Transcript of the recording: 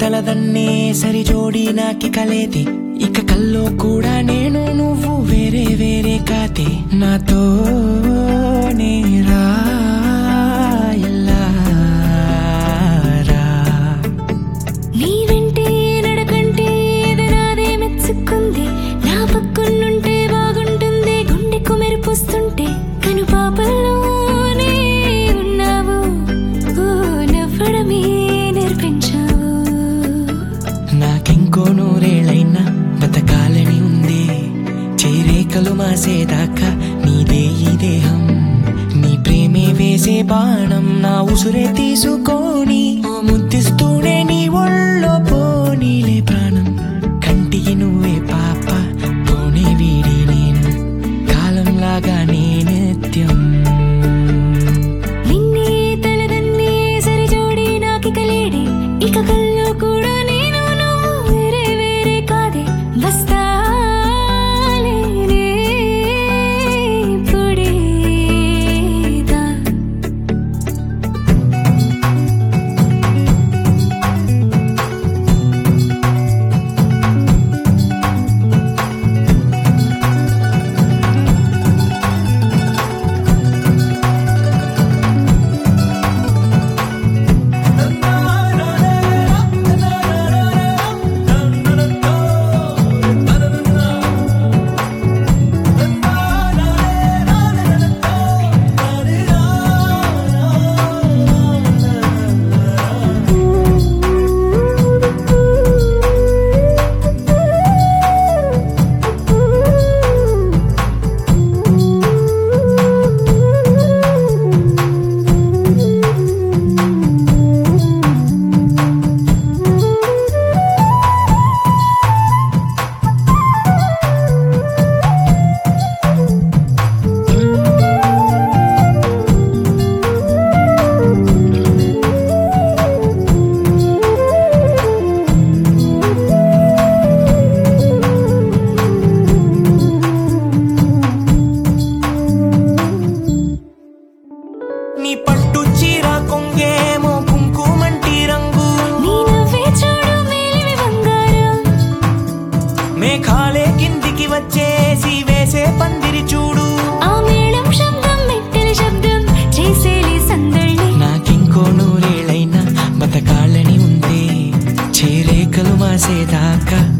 కలదన్నే సరి జోడి నాకి కలేది ఇక కల్లో కూడా నేను నువ్వు వేరే వేరే కాతే నాతో రా ఎల్లారా. నీ వెంటే నడకంటే ఎదనాదే మెచ్చుకుంది నా పక్కనుంటే బాగుంటుంది గుండెకు మెరుపుస్తుంటే కను పాపల్లోనే ఉన్నావు ఓ నవ్వడమే నేర్పించావు నాకింకో నూరేళ్ళైనా బతకాలని ఉంది చేరేకలు మాసేదాకా నీదే ఈ దేహం నీ ప్రేమే వేసే బాణం నా ఉసురే తీసుకొని ఓ ముద్దిస్తూనే నీ ఒళ్ళో పోనీలే ప్రాణం కంటికి నువ్వే పాప పోనే వీడి నేను కాలంలాగా నే నిత్యం నిన్నే తలదన్నే సరి జోడి నాకి కలేడి ఇక కల్లో కూడా నేను నువ్వు వేరే వేరే కాదే వస్తాలేనే పుడేదా నీ పట్టు చీర కొంగేమో కుంకుమంటి రంగు నీ నవ్వే చూడు మేలిమి బంగారం మేఘాలే కిందికి వచ్చేసి వేసే పందిరి చూడు ఆ మేళం శబ్దం మెట్టెల శబ్దం చేసేలి సందడి నాకింకో నూరేళ్ళైనా బతకాలని ఉందే చేరేకలు మాసేదాకా